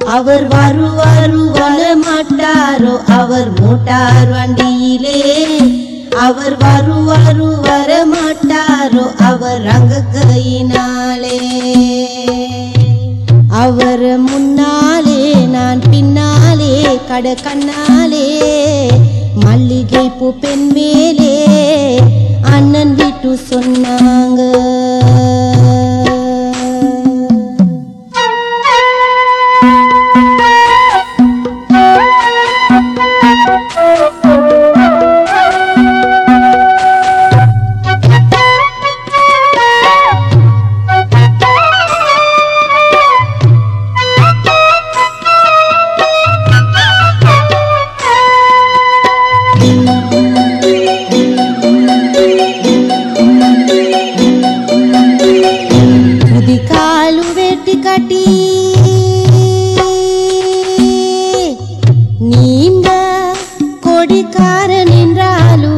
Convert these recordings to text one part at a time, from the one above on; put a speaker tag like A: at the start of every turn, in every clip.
A: அவர் வருவாரு வர மாட்டாரோ அவர் மோட்டார் வண்டியிலே அவர் வருவாரு வர மாட்டாரோ அவர் ரங்க கையினாலே அவர் முன்னாலே நான் பின்னாலே கட கண்ணாலே மல்லிகை பூ பெண் மேலே அண்ணன் வீட்டு சொன்னாங்க ముదికాలు వెట్టి కట్టి நீண்ட கொடிக்கார நின்றாலு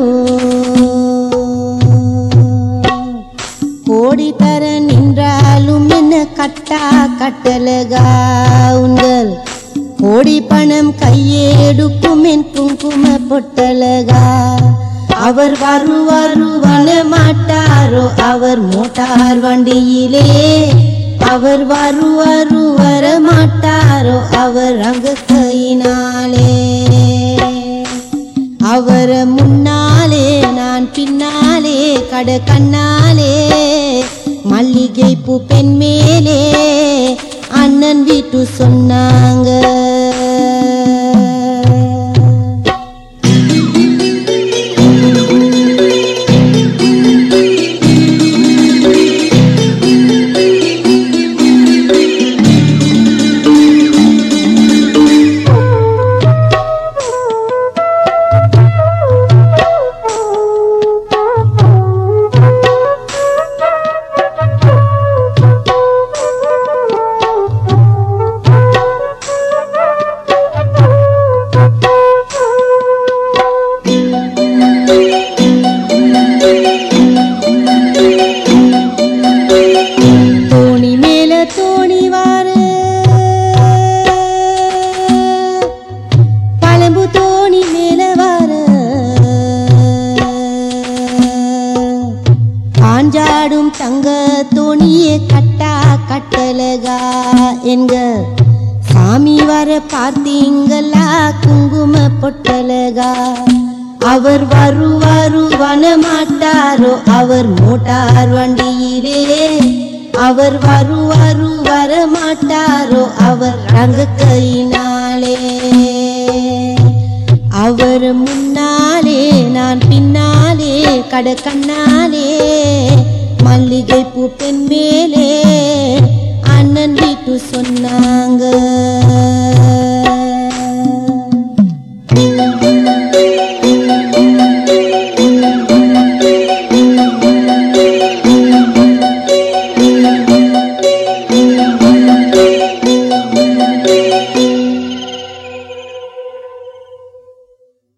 A: கோடி தர நின்றாலும் என்ன கட்டா கட்டலகா உங்கள் கோடி பணம் கையெடுக்கும் என் குங்கும பொட்டலகா அவர் வருவாரு வர மாட்டாரோ அவர் மோட்டார் வண்டியிலே அவர் வருவாரு வர மாட்டாரோ அவர் அங்க கையினாலே அவர் முன்னாலே நான் பின்னாலே கட கண்ணாலே மல்லிகை பூ பெண் மேலே அண்ணன் வீட்டு சொன்னாங்க தோணி மேல தோணி வார பழம்பு தோணி மேல வார காஞ்சாடும் தங்க தோணியே கட்டா கட்டலகா என்க சாமி வர பார்த்தீங்களா குங்கும பொட்டலகா அவர் வருவாரு வன மாட்டாரோ அவர் மோட்டார் வண்டியிலே அவர் வருவாரு வர மாட்டாரோ அவர் ரங்க கையினாலே அவர் முன்னாலே நான் பின்னாலே கட கண்ணாலே மல்லிகை பூ பெண் மேலே அண்ணன் வீட்டு சொன்னாங்க